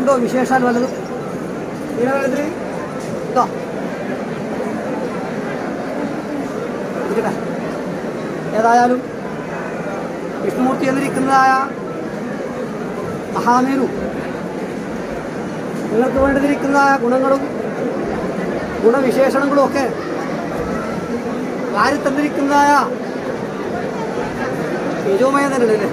ഉണ്ടോ വിശേഷാൽ വല്ലതും നീലവേലത്തിൽ ഉണ്ടോ ഇരിക്കട്ടെ ഏതായാലും വിഷ്ണുമൂർത്തി എന്നിരിക്കുന്നതായ മഹാമേരു നിങ്ങൾക്ക് വേണ്ടിയിരിക്കുന്നതായ ഗുണങ്ങളും ഗുണവിശേഷണങ്ങളും ഒക്കെ വാരി തന്നിരിക്കുന്നതായ തേജോമയ തന്നെയല്ലേ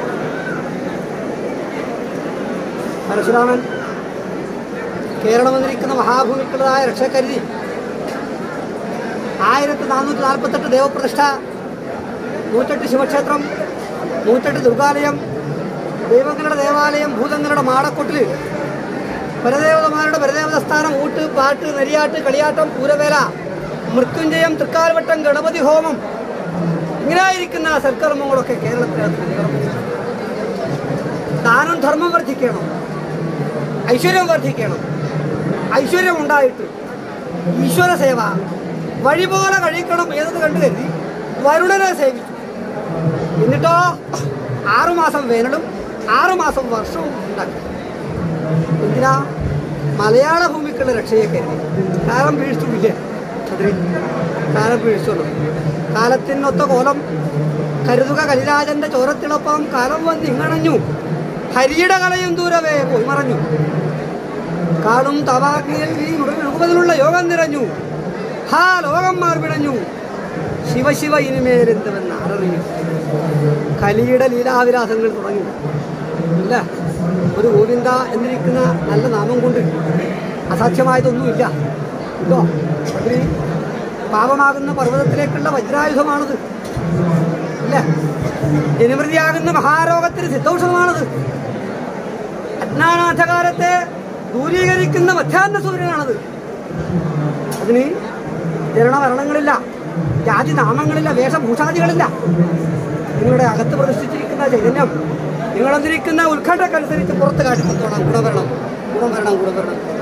പരശുരാമൻ കേരളം എന്നിരിക്കുന്ന മഹാഭൂമിക്കുള്ളതായ രക്ഷക്കരുതി ആയിരത്തി നാനൂറ്റി നാൽപ്പത്തെട്ട് ദേവപ്രതിഷ്ഠ നൂറ്റെട്ട് ശിവക്ഷേത്രം നൂറ്റെട്ട് ദുർഗാലയം ദൈവങ്ങളുടെ ദേവാലയം ഭൂതങ്ങളുടെ മാടക്കൊട്ടിൽ പരദേവതമാരുടെ പരദേവത സ്ഥാനം ഊട്ട് പാട്ട് നെരിയാട്ട് കളിയാട്ടം പൂരവേല മൃത്യുഞ്ജയം തൃക്കാൽവട്ടം ഗണപതി ഹോമം ഇങ്ങനെയായിരിക്കുന്ന സൽക്കർമ്മങ്ങളൊക്കെ കേരളത്തിനകത്ത് നടക്കുന്നു. ദാനം ധർമ്മം വർദ്ധിക്കണം ഐശ്വര്യം വർദ്ധിക്കണം ഐശ്വര്യം ഉണ്ടായിട്ട് ഈശ്വര സേവ വഴി പോലെ കഴിക്കണം ഏതെന്ന് കണ്ടു കരുതി വരുണനെ സേവിച്ചു എന്നിട്ടോ ആറുമാസം വേനലും ആറുമാസം വർഷവും ഉണ്ടാക്കി എന്തിനാ മലയാള ഭൂമിക്കുള്ള രക്ഷയെ കരുതി കാലം വീഴ്ചയില്ലേ അതിന് കാലം വീഴ്ചയുള്ളൂ കാലത്തിനൊത്ത കോലം കരുതുക കലിരാജന്റെ ചോരത്തിളപ്പം കാലം വന്ന് ഇങ്ങണഞ്ഞു ഹരിയുടെ കലയും ദൂരവേ പോയി മറഞ്ഞു കാടും തവാഗ്നിയിൽ ഈ മുഴുവതിലുള്ള യോഗം നിറഞ്ഞു ഹാ ലോകം മാർപിടഞ്ഞു ശിവശിവ ഇനിമേലെന്തുവെന്ന് അറിഞ്ഞു കലിയുടെ ലീലാവിലാസങ്ങൾ തുടങ്ങി ഇല്ല ഒരു ഗോവിന്ദ എന്നിരിക്കുന്ന നല്ല നാമം കൊണ്ട് അസാധ്യമായതൊന്നുമില്ല കേട്ടോ അതിന് പാപമാകുന്ന പർവ്വതത്തിലേക്കുള്ള വജ്രായുധമാണത് ഇല്ല ജനവൃതിയാകുന്ന മഹാരോഗത്തിന് സിദ്ധൌഷധമാണത് അജ്ഞാനാന്ധകാരത്തെ ദൂരീകരിക്കുന്ന മധ്യാഹ്ന സൂര്യനാണത് അതിന് ജനനമരണങ്ങളില്ല ജാതി നാമങ്ങളില്ല വേഷഭൂഷാദികളില്ല നിങ്ങളുടെ അകത്ത് പ്രതിഷ്ഠിച്ചിരിക്കുന്ന ചൈതന്യം നിങ്ങളെന്തിരിക്കുന്ന ഉത്കണ്ഠക്കനുസരിച്ച് പുറത്ത് കാട്ടിത്തോണം ഗുണവരണം ഗുണവരണം ഗുണവരണം